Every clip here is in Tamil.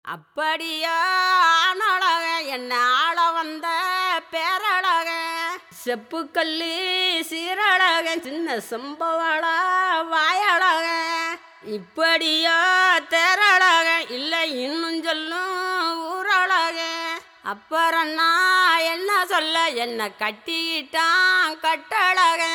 அப்படியா ஆணழக என்ன ஆள வந்த பேரழக செப்புக்கல்லி சீரழக சின்ன சம்பவள வாயழக இப்படியா தேரழக இல்லை இன்னும் சொல்லும் ஊரழக அப்புறம் நான் என்ன சொல்ல என்ன கட்டிக்கிட்டான் கட்டழக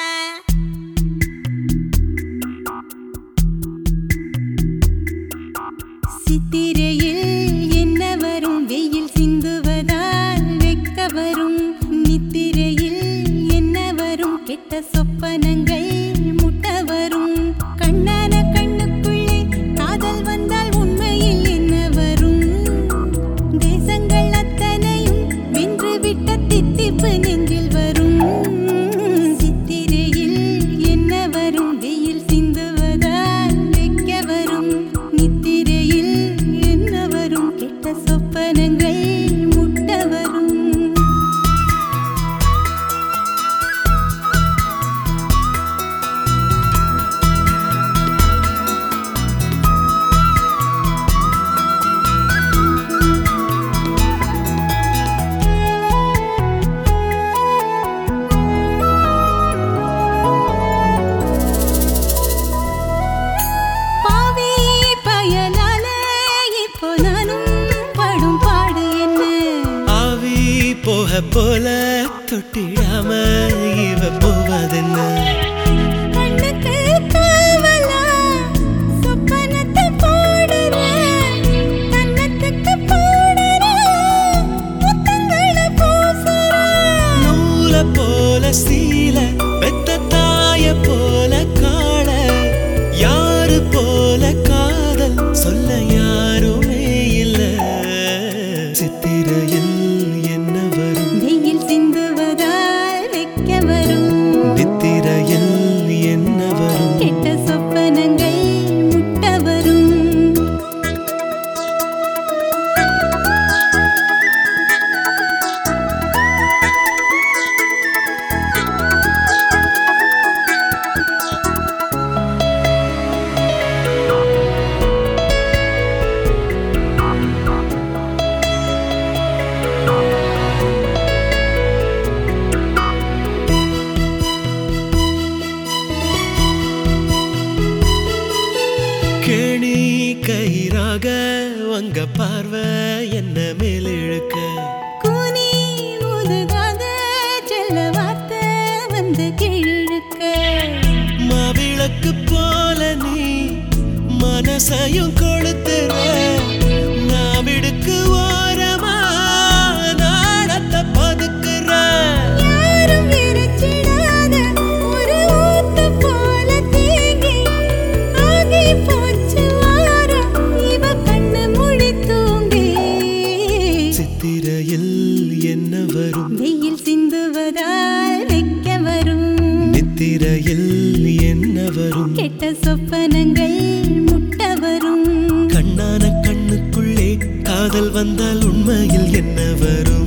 சித்திரையில் என்ன வரும் வெயில் சிந்துவதால் வெக்க வரும் நித்திரையில் என்ன வரும் கெட்ட சொப்பனங்கள் முட்ட வரும் கண்ணான கண்ணுக்குள்ளே காதல் வந்தால் உண்மையில் என்ன வரும் தேசங்கள் அத்தனையும் வென்றுவிட்ட தித்திப்பு நெஞ்சில் வரும் சித்திரையில் என்ன வரும் வெயில் சிந்துவதால் வெக்க வரும் நித்திரையில் என்ன வரும் கெட்ட சொப்பனங்கள் முட்ட வரும் பாவி பயனால இப்போ நானும் படும் பாடு என்ன ஆவி போக போல தொட்டிடாம இவ போவதென்ன கண்ணுக்கு காவலா சொப்பனத்தை போடுற கன்னத்துக்கு போடுற முத்தங்களை பூசுற நூல போல சீல பெத்த தாய போல காள யாரு போல காதல் சொல்ல யாருமே இல்ல சித்திரையில் என்ன வரும் வெயில் சிந்துவதால் வெக்க வரும் நித்திரையில் என்ன வரும் கெட்ட சொப்பனங்கள் முட்ட வரும் கேணி கயிறாக உங்க பார்வை என்ன மேலிழுக்க கூனி முதுகாக செல்ல வார்த்தை வந்து கீழிழுக்க மாவிளக்கு போல நீ மனசையும் கொளுத்துற நாவிடுக்கு ஓரமா நாடத்தை பதுக்குற யாரும் இறைச்சிடாத ஒரு ஊத்து போல தேங்கி ஆகி போச்சு வாரம் இவ கண்ணு முழி தூங்கி சித்திரையில் என்ன வரும் வெயில் சிந்துவதால் வெக்க வரும் நித்திரையில் என்ன வரும் கெட்ட சொப்பனங்கள் முட்ட வரும் கண்ணான கண்ணுக்குள்ளே காதல் வந்தால் உண்மையில் என்ன வரும்